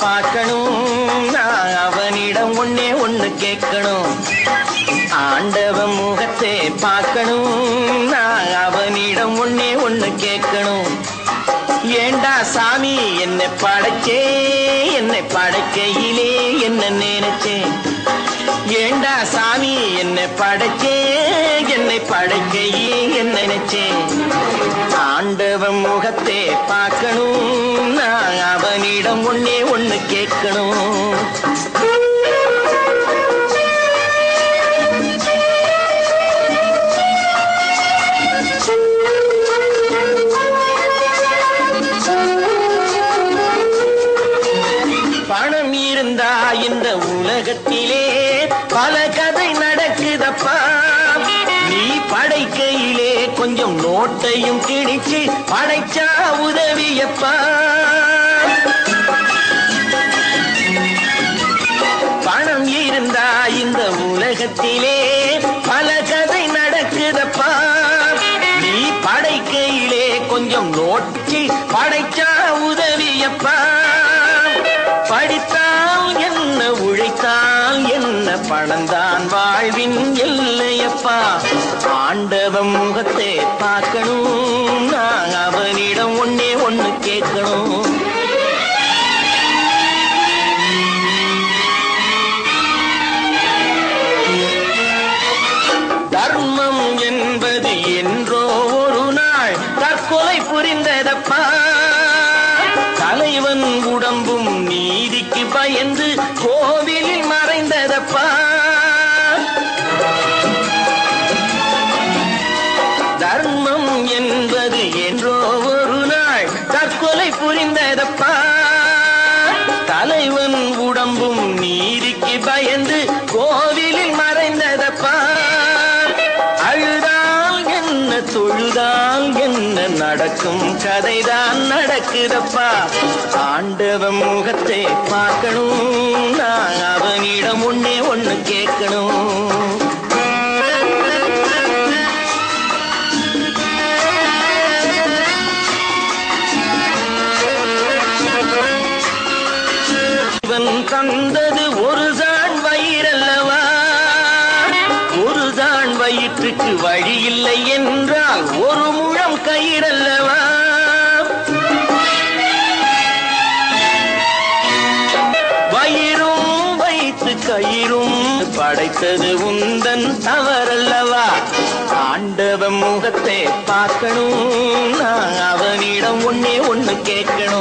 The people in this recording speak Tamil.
பார்க்கணும் நான் அவனிடம் ஒன்னே ஒண்ணு கேட்கணும் ஆண்டவன் முகத்தை பார்க்கணும் நான் அவனிடம் ஒன்னே ஒண்ணு கேட்கணும் ஏண்டா சாமி என்னை படைச்சே என்னை படைக்கையிலே என்ன நினைச்சேன் ஏண்டா சாமி என்னை படைச்சே என்னை படைக்கையே என்ன நினைச்சேன் ஆண்டவன் முகத்தை பார்க்கணும் நான் அவனிடம் ஒன்னே ஒண்ணு கேட்கணும் பணம் இருந்தா இந்த உலகத்திலே பல கதை நடக்குதப்பா நீ படைக்கையிலே கொஞ்சம் நோட்டையும் கிழிச்சு படைச்சா உதவியப்பா பணம் இருந்தா இந்த உலகத்திலே பல கதை நடக்குதப்பா நீ படைக்கையிலே கொஞ்சம் நோட்டி படைச்சா உதவியப்பா படித்தால் என்ன உழைத்தால் என்ன பணந்தான் வாழ்வின் எல்லையப்பா ஆண்டவன் முகத்தை பார்க்கணும் நான் அவனிடம் ஒன்னே ஒண்ணு கேட்கணும் தர்மம் என்பது என்றோ ஒரு நாள் தற்கொலை புரிந்ததப்பா தலைவன் உடம்பும் நீதிக்கு பயந்து கோவிலில் மறைந்ததப்பா தர்மம் என்பது என்றோ ஒரு நாள் தற்கொலை புரிந்ததப்பா தலைவன் உடம்பும் நீதிக்கு பயந்து கோவிலில் மறைந்ததப்பா அழுதால் என்ன தொழுதால் என்ன நடக்கும் கதைதான் நடக்குதப்பா ஆண்டவன் முகத்தை பார்க்கணும் நான் அவனிடம் ஒன்னே ஒண்ணு கேட்கணும் இவன் தந்தது ஒரு தான் வயிறல்லவா ஒரு தான் வயிற்றுக்கு வழி இல்லை என்றால் ஒரு முழம் கயிறல்லவா வயிறும் வைத்து கயிறும் படைத்தது உந்தன் தவறல்லவா ஆண்டவன் முகத்தை பார்க்கணும் நான் அவனிடம் ஒன்னே ஒண்ணு கேட்கணும்